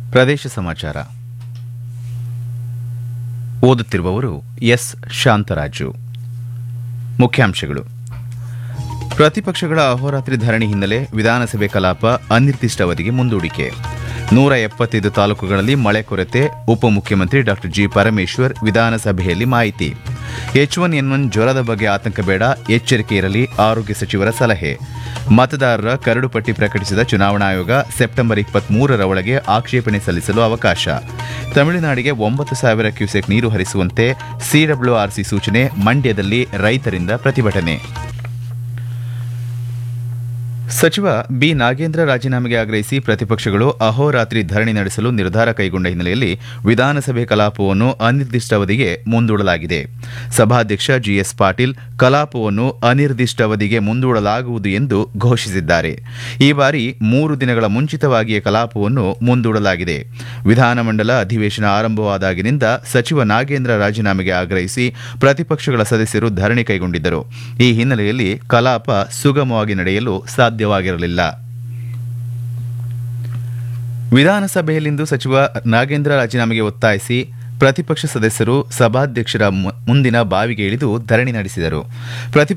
ಪ್ರದೇಶ ಸಮಾಚಾರ ಓದುತ್ತಿರುವವರು ಎಸ್ ಶಾಂತರಾಜು ಮುಖ್ಯಾಂಶಗಳು ಪ್ರತಿಪಕ್ಷಗಳ ಅಹೋರಾತ್ರಿ ಧರಣಿ ಹಿನ್ನೆಲೆ ವಿಧಾನಸಭೆ ಕಲಾಪ ಅನಿರ್ದಿಷ್ಟಾವಧಿಗೆ ಮುಂದೂಡಿಕೆ ನೂರ ಎಪ್ಪತ್ತೈದು ತಾಲೂಕುಗಳಲ್ಲಿ ಮಳೆ ಕೊರತೆ ಉಪಮುಖ್ಯಮಂತ್ರಿ ಡಾ ಜಿ ಪರಮೇಶ್ವರ್ ವಿಧಾನಸಭೆಯಲ್ಲಿ ಮಾಹಿತಿ ಎಚ್ ಒನ್ ಎನ್ ಒನ್ ಜ್ವರದ ಬಗ್ಗೆ ಆತಂಕ ಬೇಡ ಎಚ್ಚರಿಕೆ ಇರಲಿ ಆರೋಗ್ಯ ಸಚಿವರ ಸಲಹೆ ಮತದಾರರ ಕರಡು ಪಟ್ಟಿ ಪ್ರಕಟಿಸಿದ ಚುನಾವಣಾ ಆಯೋಗ ಸೆಪ್ಟೆಂಬರ್ ಇಪ್ಪತ್ಮೂರರ ಒಳಗೆ ಆಕ್ಷೇಪಣೆ ಸಲ್ಲಿಸಲು ಅವಕಾಶ ತಮಿಳುನಾಡಿಗೆ ಒಂಬತ್ತು ಸಾವಿರ ಕ್ಯೂಸೆಕ್ ನೀರು ಹರಿಸುವಂತೆ ಸಿಡಬ್ಲ್ಯೂಆರ್ಸಿ ಸೂಚನೆ ಮಂಡ್ಯದಲ್ಲಿ ರೈತರಿಂದ ಪ್ರತಿಭಟನೆ ಸಚಿವ ಬಿ ನಾಗೇಂದ್ರ ರಾಜೀನಾಮೆಗೆ ಆಗ್ರಹಿಸಿ ಪ್ರತಿಪಕ್ಷಗಳು ಅಹೋರಾತ್ರಿ ಧರಣಿ ನಡೆಸಲು ನಿರ್ಧಾರ ಕೈಗೊಂಡ ಹಿನ್ನೆಲೆಯಲ್ಲಿ ವಿಧಾನಸಭೆ ಕಲಾಪವನ್ನು ಅನಿರ್ದಿಷ್ಟಾವಧಿಗೆ ಮುಂದೂಡಲಾಗಿದೆ ಸಭಾಧ್ಯಕ್ಷ ಜಿಎಸ್ ಪಾಟೀಲ್ ಕಲಾಪವನ್ನು ಅನಿರ್ದಿಷ್ಟಾವಧಿಗೆ ಮುಂದೂಡಲಾಗುವುದು ಎಂದು ಘೋಷಿಸಿದ್ದಾರೆ ಈ ಬಾರಿ ಮೂರು ದಿನಗಳ ಮುಂಚಿತವಾಗಿಯೇ ಕಲಾಪವನ್ನು ಮುಂದೂಡಲಾಗಿದೆ ವಿಧಾನಮಂಡಲ ಅಧಿವೇಶನ ಆರಂಭವಾದಾಗಿನಿಂದ ಸಚಿವ ನಾಗೇಂದ್ರ ರಾಜೀನಾಮೆಗೆ ಆಗ್ರಹಿಸಿ ಪ್ರತಿಪಕ್ಷಗಳ ಸದಸ್ಯರು ಧರಣಿ ಕೈಗೊಂಡಿದ್ದರು ಈ ಹಿನ್ನೆಲೆಯಲ್ಲಿ ಕಲಾಪ ಸುಗಮವಾಗಿ ನಡೆಯಲು ಸಾಧ್ಯವಾಗಿರಲಿಲ್ಲ ವಿಧಾನಸಭೆಯಲ್ಲಿಂದು ಸಚಿವ ನಾಗೇಂದ್ರ ರಾಜೀನಾಮೆಗೆ ಒತ್ತಾಯಿಸಿ ಪ್ರತಿಪಕ್ಷ ಸದಸ್ಯರು ಸಭಾಧ್ಯಕ್ಷರ ಮು- ಮುಂದಿನ ಬಾವಿಗೆ ಇಳಿದು ಧರಣಿ ನಡೆಸಿದರು ಪ್ರತಿ